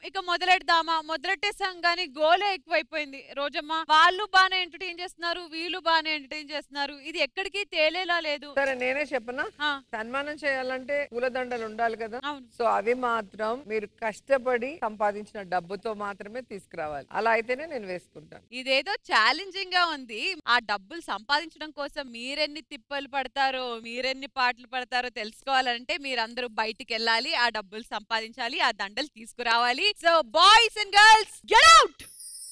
ఇక మొదలెడదామా మొదలెట్టేసాం గానీ గోలే ఎక్కువైపోయింది రోజమ్మ వాళ్ళు బానే ఎంటర్టైన్ చేస్తున్నారు వీళ్ళు బానే ఎంటర్టైన్ చేస్తున్నారు ఇది ఎక్కడికి తేలేలా లేదు సరే నేనే చెప్పనా ఆ, సన్మానం చేయాలంటే పూలదండలు ఉండాలి కదా అవును సో అవి మాత్రం మీరు కష్టపడి సంపాదించిన డబ్బుతో మాత్రమే తీసుకురావాలి అలా అయితేనే నేను వేసుకుంటాను ఇదేదో ఛాలెంజింగ్ గా ఉంది ఆ డబ్బులు సంపాదించడం కోసం మీరెన్ని తిప్పలు పడతారో మీరెన్ని పాటలు పడతారో తెలుసుకోవాలంటే మీరందరూ బయటికి వెళ్ళాలి ఆ డబ్బులు సంపాదించాలి ఆ దండలు తీసుకురావాలి so boys and girls get out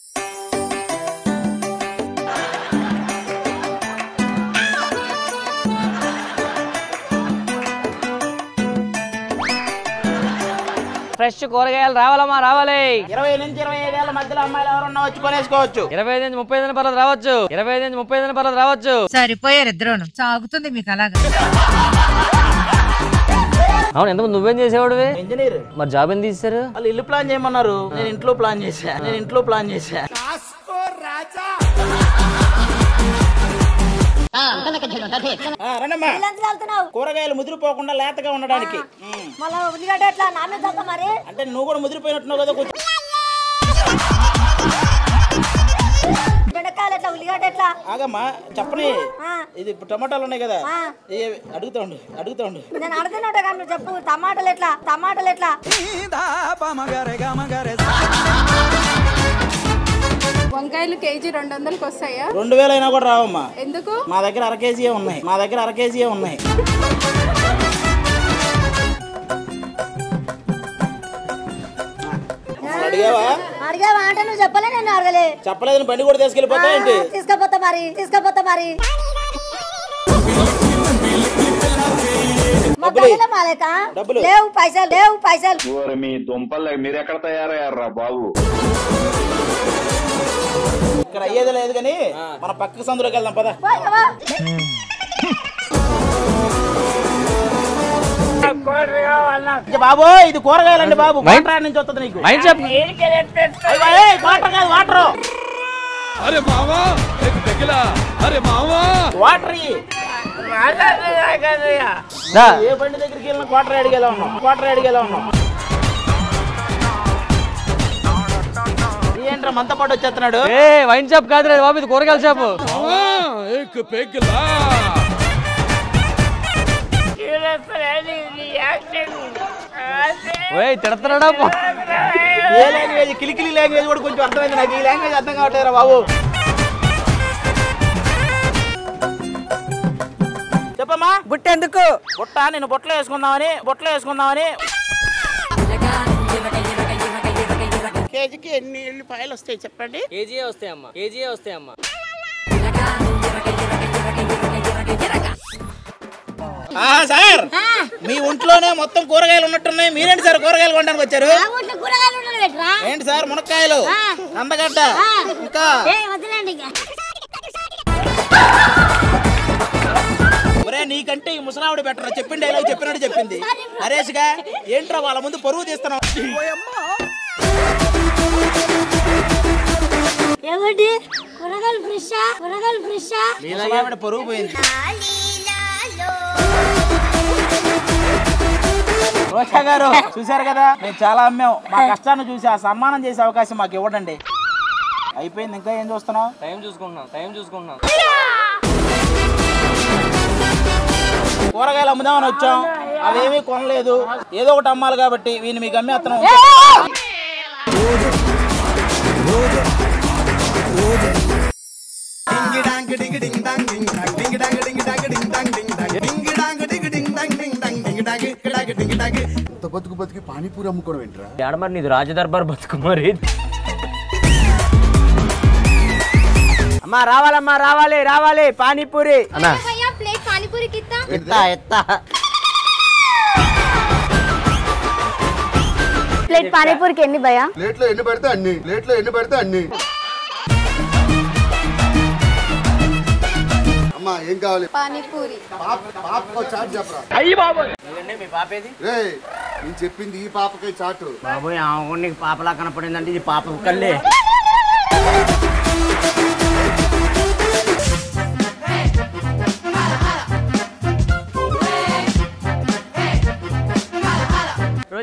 fresh కూరగాయలు రావాలమ్మా రావాలి ఇరవై నుంచి ఇరవై ఐదేళ్ల మధ్యలో అమ్మాయిలు ఎవరన్నా వచ్చి కొనేసుకోవచ్చు ఇరవై ఐదు నుంచి ముప్పై ఐదు పర్లేదు రావచ్చు ఇరవై ఐదు నుంచి ముప్పై ఐదు పర్లేదు రావచ్చు సరిపోయారు ఇద్దరును సాగుతుంది మీకు అలాగా అవును ఎంతమంది నువ్వేం చేసేవాడివి ఇంజనీర్ మరి జాబ్ ఎందుకు తీస్తారు వాళ్ళు ఇల్లు ప్లాన్ చేయమన్నారు నేను ఇంట్లో ప్లాన్ చేశా నేను ఇంట్లో ప్లాన్ చేశా ఆ, రండమ్మా కూరగాయలు ముదిరిపోకుండా లేతగా ఉండడానికి ఉమ్. మళ్ళీ ఉల్లిగడ్డ ఎట్లా నా మీద చల్లుతా మరి అంటే నువ్వు కూడా ముదిరిపోయినట్టున్నావు కదా కొంచెం బెండకాయలు ఎట్లా ఉల్లిగడ్డ ఎట్లా ఆగమ్మా చెప్పని ఆ. ఇది ఇప్పుడు టమాటాలు ఉన్నాయి కదా ఆ. ఏ అడుగుతా ఉండు అడుగుతా ఉండు నేను అడుగుతున్నట్టు కానీ నువ్వు చెప్పు టమాటాలు ఎట్లా టమాటాలు ఎట్లా వంకాయలు కేజీ రెండు వందలకి వస్తాయా రెండు వేలు అయినా కూడా రావమ్మా ఎందుకు మా దగ్గర అర కేజీయే ఉన్నాయి మా దగ్గర అర కేజీయే ఉన్నాయి అసలు అడిగావా అడిగావా అంటే నువ్వు చెప్పలే నేను అడగలే చెప్పలేదని బండి కూడా తీసుకెళ్ళిపోతా ఏంటి తీసుకపోతా మరి తీసుకపోతా మరి మా డబ్బులు దగ్గర మాలేక డబ్బులు. లేవు పైసలు లేవు పైసలు ఓరి మీ దుంపలు మీరెక్కడ తయారయ్యారా బాబు ఇక్కడ అయ్యేది లేదు కానీ మన పక్క సందులోకి వెళ్దాం పద పోయావా? ఇక బాబు ఇది కూరగాయలండి బాబు వాటర్ నుంచి వస్తుంది నీకు మైండ్ చెప్పు అయ్యో, ఏయ్, వాటర్ కాదు వాటర్ अरे मामा एक पिघला अरे मामा వాటర్ ఇయ్యి. దా. ఏ బండి దగ్గరికి వెళ్ళిన క్వార్టర్ అడిగేలా ఉన్నాం క్వార్టర్ అడిగేలా ఉన్నాం ఏంట్రా మనతో పాటు వచ్చేస్తున్నాడు ఏ వైన్ షాప్ కాదు రే బాబు ఇది కూరగాయల షాపు मामा एक पिघला ఓయ్ తిడతాడా ఏ లాంగ్వేజ్ కిలికిలి లాంగ్వేజ్ కూడా కొంచెం అర్థమైంది నాకు ఈ లాంగ్వేజ్ అర్థం కావట్లేదురా బాబు చెప్పమ్మా బుట్టెందుకు బుట్ట నేను బుట్టలో వేసుకుందామని బుట్టలో వేసుకుందామని కేజీకి ఎన్ని ఎల్లిపాయలు వస్తాయి చెప్పండి కేజీయే వస్తాయమ్మా కేజీయే వస్తాయమ్మా ఆ, సార్ మీ ఒంట్లోనే మొత్తం కూరగాయలు ఉన్నట్టున్నాయి మీరేంటి సార్ కూరగాయలు కొనడానికి వచ్చారు ఆ ఊట్లో కూరగాయలు ఉండదు పెట్టరా ఏంటి సార్ మునక్కాయలు కందగడ్డ ఇంకా ఏ వదిలేండి ఇక. ఒరే నీకంటే ఈ ముసలావిడ బెటర్ చెప్పింది డైలాగ్ చెప్పినట్టు చెప్పింది నరేష్ గా ఏంట్రా వాళ్ళ ముందు పరువు తీస్తున్నావు ఏమిటి కూరగాయలు ఫ్రెషా కూరగాయలు ఫ్రెషా ముసలావిడ పరువు పోయింది రోషా గారు చూశారు కదా మేము చాలా అమ్మాం మా కష్టాన్ని చూసి ఆ సన్మానం చేసే అవకాశం మాకు ఇవ్వడండి అయిపోయింది ఇంకా ఏం చూస్తున్నావు టైం చూసుకుంటున్నాం టైం చూసుకుంటున్నాం కూరగాయలు అమ్ముదామని వచ్చాం అవేమీ కొనలేదు ఏదో ఒకటి అమ్మాలి కాబట్టి వీని మీకు అమ్మే అతను బతుకు బతికి పానీపూరి అమ్ముకోవడం ఏంట్రా ఏడ మరి నీది రాజదర్బార్ బతుకు మరి అమ్మా రావాలమ్మా రావాలి రావాలి పానీపూరి అన్నా ప్లేట్ పానీపూరి కిత్తా ఎత్తా ఎత్తా ప్లేట్ పానీపూరికి ఎన్ని భయ ప్లేట్లో ఎన్ని పెడితే అన్ని ప్లేట్లో ఎన్ని పెడితే అన్ని అమ్మా ఏం కావాలి పానీపూరి పాప పాపకో చాట్ చెప్పరా మీ పాపేది రే నేను చెప్పింది ఈ పాపకే చాటు బాబోయ్ ఆమె నీకు పాపలా కనపడిందంటే ఇది పాప కళ్ళే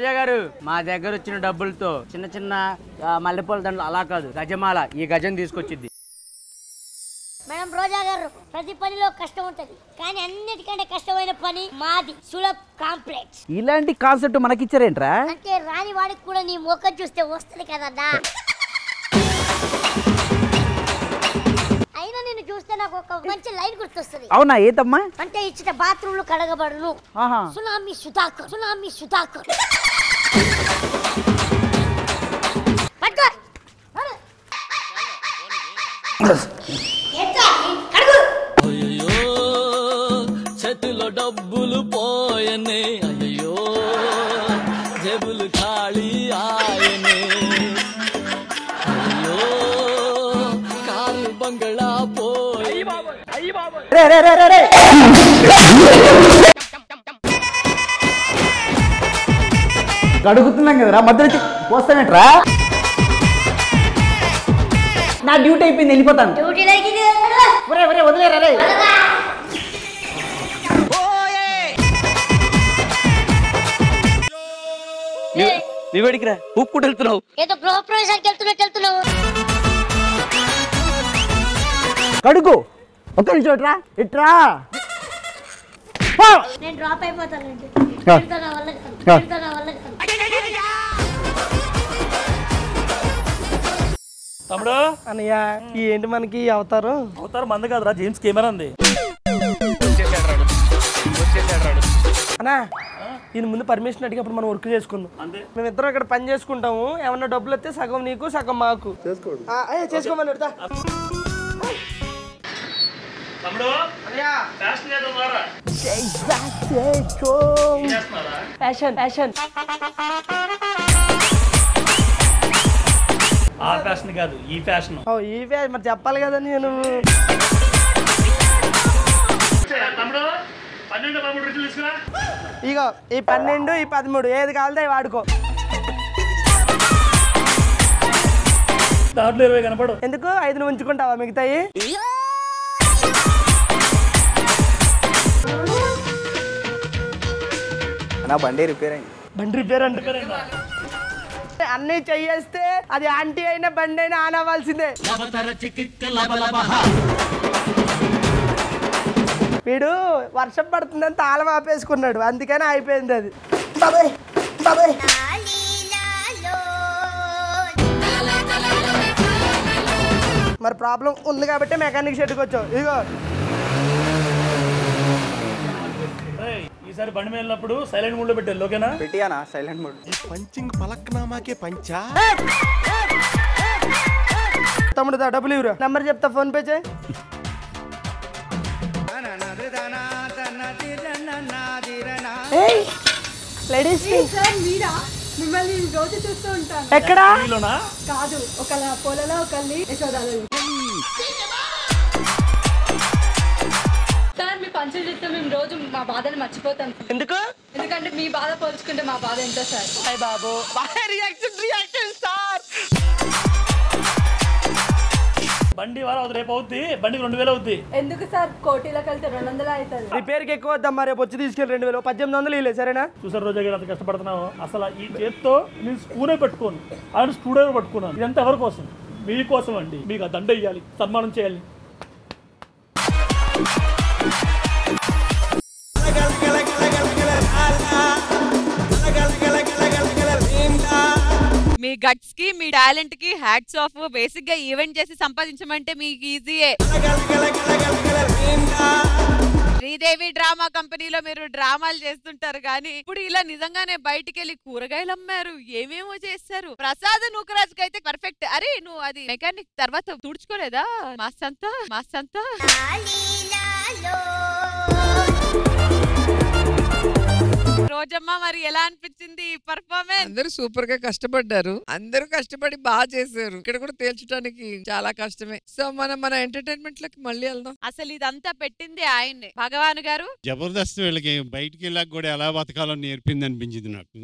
రోజా గారు మా దగ్గర వచ్చిన డబ్బులతో చిన్న చిన్న ఆ, మల్లెపూల దండలు అలా కాదు గజమాల ఈ గజం తీసుకొచ్చింది మేడం రోజా గారు ప్రతి పనిలో కష్టం ఉంటది కానీ అన్నిటికంటే కష్టమైన పని మాది సులభ్ కాంప్లెక్స్ ఇలాంటి కాన్సెప్ట్ మనకిచ్చారేంట్రా అంటే రాని వాడికి కూడా నీ ముఖం చూస్తే వస్తుంది కదన్నా అయినా నిన్ను చూస్తే నాకు ఒక మంచి లైన్ గుర్తొస్తుంది అవునా ఏతమ్మా అంటే ఇచ్చిన బాత్రూమ్లు కడగబడును ఆహా సునామీ సుధాకర్ సునామీ సుధాకర్ పట్టుకో. పడు. ఎట్లా? కడుగు. అయ్యో చేతిలో డబ్బులు పోయనే అయ్యో జేబులు ఖాళీ ఆయనే అయ్యో కారు బంగళా పోయి రే రే రే రే రే కడుగుతున్నాం కదరా మధ్యలో వచ్చి పోస్తామేంట్రా నా డ్యూటీ అయిపోయింది వెళ్ళిపోతాను డ్యూటీ లైకింది. ఒరే ఒరే వదిలేరా రే నువ్వేడికి రా ఉప్పు వెళ్తున్నావు ఏదో గృహప్రవేశానికి వెళ్తున్నట్టు వెళ్తున్నావు కడుగు ఒక్క నిమిషం ఇట్రా ఇట్రా నేను డ్రాప్ అయిపోతానండి ఆ. వెళ్తా నా వల్ల కాదు. ఆ. వెళ్తా నా వల్ల కాదు. తమ్ముడు అన్నయ్య ఈ ఏంటి మనకి ఈ అవతారం అవతారం మంది కాదురా జేమ్స్ కెమెరా ఉంది అన్నా ఈయన ముందు పర్మిషన్ అడిగి అప్పుడు మనం వర్క్ చేసుకుందాం అంతే మేమిద్దరం ఇక్కడ పని చేసుకుంటాము ఏమన్నా డబ్బులు వస్తే సగం నీకు సగం మాకు చేసుకోండి చేసుకోమని పెడతా తమ్ముడు ఫ్యాషన్ చేద్దాం మారా చేస్తున్నారా ఫ్యాషన్ ఫ్యాషన్ ఆ ఫ్యాషన్ కాదు ఈ ఫ్యాషన్ ఓ ఈ ఫ్యాషన్ మరి చెప్పాలి కదా నేను తమ్ముడు పన్నెండు పదమూడు రుచులు తీసుకురా ఇగో ఈ పన్నెండు ఈ పదమూడు ఏది కావాలితే అవి వాడుకో దాంట్లో ఇరవై కనపడు ఎందుకు ఐదు నువ్వు ఉంచుకుంటావా మిగతాయి నా బండి రిపేర్ అయింది బండి రిపేర్ అంటే అన్నీ చెయ్యేస్తే అది ఆంటీ అయినా బండి అయినా ఆన్ అవ్వాల్సిందే వీడు వర్షం పడుతుందని తాళం ఆపేసుకున్నాడు అందుకని అయిపోయింది అది బాబాయ్ బాబాయ్ మరి ప్రాబ్లం ఉంది కాబట్టి మెకానిక్ షెడ్కి వచ్చావు ఇదిగో ఏయ్, ఈసారి బండి మీద వెళ్ళినప్పుడు సైలెంట్ మూడ్ లో పెట్టారు ఓకేనా పెట్టియానా సైలెంట్ మోడ్ పంచింగ్ పలక్నామాకే పంచా తమ్ముడు దా డబ్బులు ఇవ్వరు నెంబర్ చెప్తా ఫోన్ పే చేయి లేడీస్ సార్ మీరా మిమ్మల్ని రోజు చూస్తూ ఉంటాను ఎక్కడా మీలోనా కాదు ఒకళ్ళ పొలలో ఒకళ్ళని యశోదాలు సార్ మీ పంచులు చూస్తే మేము రోజు మా బాధని మర్చిపోతాం ఎందుకు ఎందుకంటే మీ బాధ పోల్చుకుంటే మా బాధ ఎంతో sir hi Babu reaction reaction sir బండి వారం అవుతుంది రేపు అవుద్ది బండికి రెండు వేలు అవుద్ది ఎందుకు సార్ కోటీలోకి వెళ్తే రెండు వందలు అవుతుంది రిపేర్కి ఎక్కువ వద్దమ్మా రేపు వచ్చి తీసుకెళ్ళి రెండు వేలు పద్దెనిమిది వందలు ఇవ్వలేదు సరేనా చూసారు రోజా గారు అంత కష్టపడుతున్నావు అసలు ఈ చేత్తో నేను స్పూనే పెట్టుకోను ఆయన స్టూడియో పట్టుకున్నాను ఇదంతా ఎవరి కోసం మీకోసం అండి మీకు ఆ దండ ఇవ్వాలి సన్మానం చేయాలి మీ గట్స్ కి మీ టాలెంట్ కి హ్యాట్స్ ఆఫ్ బేసిక్ గా ఈవెంట్ చేసి సంపాదించమంటే మీకు ఈజీయే శ్రీదేవి డ్రామా కంపెనీలో మీరు డ్రామాలు చేస్తుంటారు కానీ ఇప్పుడు ఇలా నిజంగానే బయటికి వెళ్ళి కూరగాయలు అమ్మారు ఏమేమో చేస్తారు ప్రసాద్ నూకరాజుకి అయితే పర్ఫెక్ట్ అరే నువ్వు అది మెకానిక్ తర్వాత తుడుచుకోలేదా మాస్ అంతా మాస్ అంతా రోజమ్మ మరి ఎలా అనిపించింది ఈ పర్ఫార్మెన్స్ అందరూ సూపర్ గా కష్టపడ్డారు అందరూ కష్టపడి బాగా చేశారు ఇక్కడ కూడా తేల్చడానికి చాలా కష్టమే సో మనం మన ఎంటర్టైన్మెంట్ లకి మళ్ళీ వెళ్దాం అసలు ఇదంతా పెట్టింది ఆయన్నే భగవాన్ గారు జబర్దస్త్ వీళ్ళకి బయటికి వెళ్ళాక కూడా ఎలా బతకాలో నేర్పింది అనిపించింది నాకు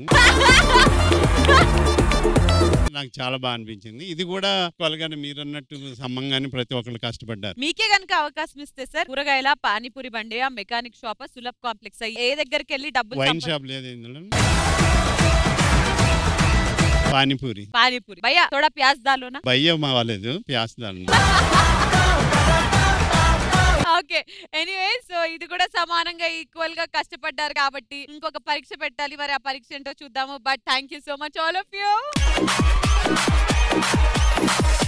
నాకు చాలా బాగా అనిపించింది ఇది కూడా కొలగానే మీరు అన్నట్టు సమ్మంగానే ప్రతి ఒక్కరు కష్టపడ్డారు మీకే గనుక అవకాశం ఇస్తే సార్ కూరగాయల పానీపూరి బండి మెకానిక్ షాప్ సులభ్ కాంప్లెక్స్ ఏ దగ్గరికి వెళ్ళి డబ్బులు వైన్ సంపా- షాప్ లేదు ఇందులో పానీపూరి పానీపూరి భయ్యా थोड़ा प्याज डालो ना బయ్య మావలేదు ప్యాస్ దాని ఓకే ఎనీవే సో ఇది కూడా సమానంగా ఈక్వల్ గా కష్టపడ్డారు కాబట్టి ఇంకొక పరీక్ష పెట్టాలి మరి ఆ పరీక్ష ఏంటో చూద్దాము but thank you so much all of you